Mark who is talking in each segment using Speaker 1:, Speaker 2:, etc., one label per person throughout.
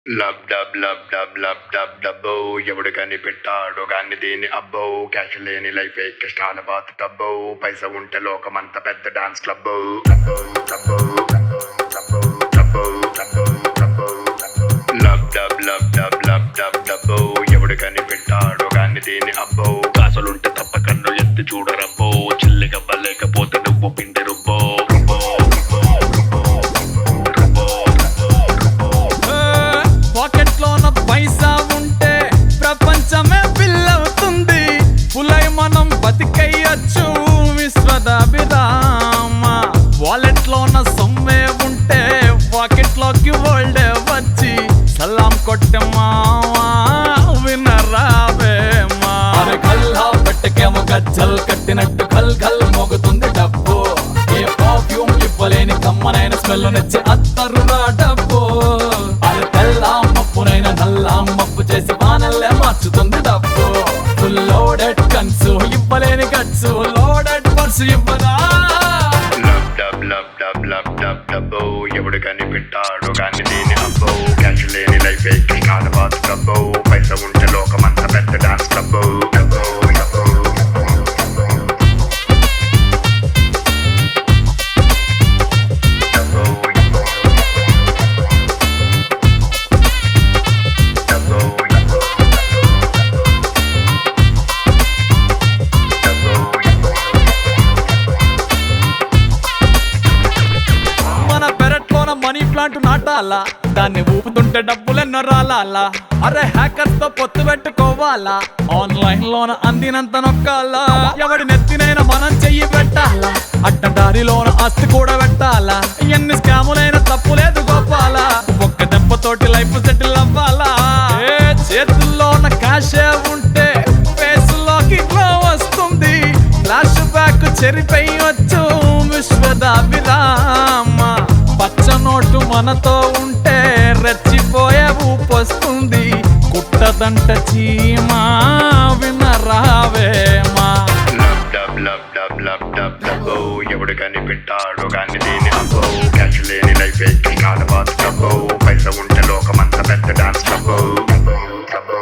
Speaker 1: లబ్ dub lub dub lub dub డబ్బో ఎవడు కనిపెట్టాడు గాని దీని అబ్బో క్యాష్ లేని లైఫ్ కష్టాల బాత్ టబ్బో పైస ఉంటే లోకమంత పెద్ద dance club lub dub lub dub lub dub డబ్బో ఎవడు కనిపెట్టాడు గాని దీని అబ్బో కాసులుంటే తప్ప కన్ను ఎత్తి చూడరబ్బో చిల్లిగా లేకపోతే నువ్వు పిండి రుబ్బో రుబ్బో రుబ్బో రుబ్బో రుబ్బో
Speaker 2: పాకెట్ లోన పైసా ఉంటే ప్రపంచమే అవుతుంది పులై మనం బతికయ్యచ్చు విశ్వదాభిరామ వాలెట్ లోన సొమ్మే ఉంటే పాకెట్ లోకి వరల్డ్ వచ్చి సలాం కొట్టే మావా వినరావేమా
Speaker 3: అరే కల్లా పెట్టకేమో గజ్జల్ కట్టినట్టు కల్ కల్ మోగుతుంది డబ్బు ఏ పర్ఫ్యూమ్ ఇవ్వలేని కమ్మనైన స్మెల్ నచ్చి అత్తరు రా డబ్బు అరే తెల్ల మప్పునైన నల్ల మప్పు చేసి వానల్లే మార్చుతుంది డబ్బు ఫుల్ లోడెడ్ కన్సు ఇవ్వలేని గట్సు లోడెడ్ పర్సు ఇవ్వదా
Speaker 1: lub dub lub dub lub dub డబ్బో ఎవడు కనిపెట్టాడు కానీ దీని అబ్బో క్యాష్ లేని లైఫ్ కష్టాల బాత్ డబ్బో పైస ఉంటే లోకమంత పెద్ద డాన్స్ డబ్బో డబ్బో డబ్బో డబ్బో డబ్బో
Speaker 2: మన పెరట్లోన మనీ ప్లాంట్ నాటాలా దాన్ని ఊపుతుంటే డబ్బులెన్నో రాలాలా అరే హ్యాకర్స్ తో పొత్తు పెట్టుకోవాలా ఆన్లైన్ లోన అందినంత నొక్కాలా ఎవడి నెత్తినైనా మనం చెయ్యి పెట్టాలా అడ్డదారిలోన ఆస్తి కూడా పెట్టాలా ఎన్ని స్కాములైన తప్పు లేదు గోపాలా ఒక్క దెబ్బతోటి లైఫ్ సెటిల్ అవ్వాలా ఏ చేతుల్లోన కాషే ఉంటే ఫేస్ లోకి గ్లో వస్తుంది ఫ్లాష్ బ్యాక్ చెరిపోయొచ్చు విశ్వదాభిరామ పచ్చ నోటు మనతో ఉంటే రెచ్చిపోయే ఊపొస్తుంది కుట్టదంట చీమా వినరావేమా
Speaker 1: lub dub lub dub lub dub డబ్బో ఎవడు కనిపెట్టాడు కానీ దీని అబ్బో క్యాష్ లేని లైఫ్ కష్టాల బాత్ డబ్బో పైస ఉంటే లోకమంత పెద్ద డాన్స్ డబ్బో డబ్బో డబ్బో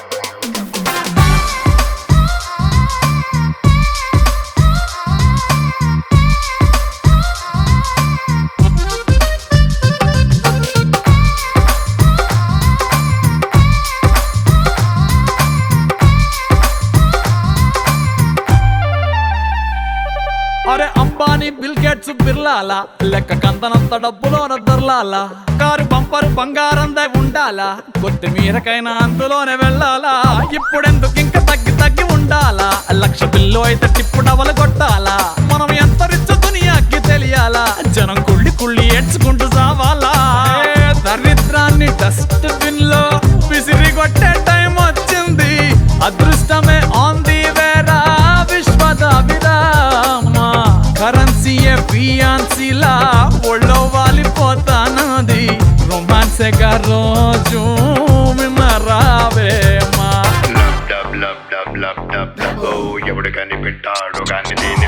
Speaker 2: అరే అంబానీ బిల్ గేట్స్ బిర్లాలా లెక్క కంతనంత డబ్బులోన దొర్లాలా కారు బంపరు బంగారందే ఉండాలా కొత్తిమీరకైనా అందులోనే వెళ్ళాలా ఇప్పుడెందుకు ఇంకా తగ్గి తగ్గి ఉండాలా లక్ష బిల్లు అయితే టిప్పు డబలు కొట్టాలా మనం ఎంత రిచ్ దునియాకి తెలియాలా జనం కుళ్ళి కుళ్ళి ఏడ్చుకుంటూ సావాలా ఏ దరిద్రాన్ని డస్ట్ బిన్ లో విసిరి కొట్టే టైం వచ్చింది అదృష్టమే ఆన్ ది వేరా విశ్వద విరామ కరెన్సీయే ఫియాన్సీలా ఒళ్ళో వాలిపోతానది రొమాన్సేగా రోజు వినరావేమా
Speaker 1: lub dub lub dub lub dub డబ్బో ఎవడు కనిపెట్టాడు కానీ దీని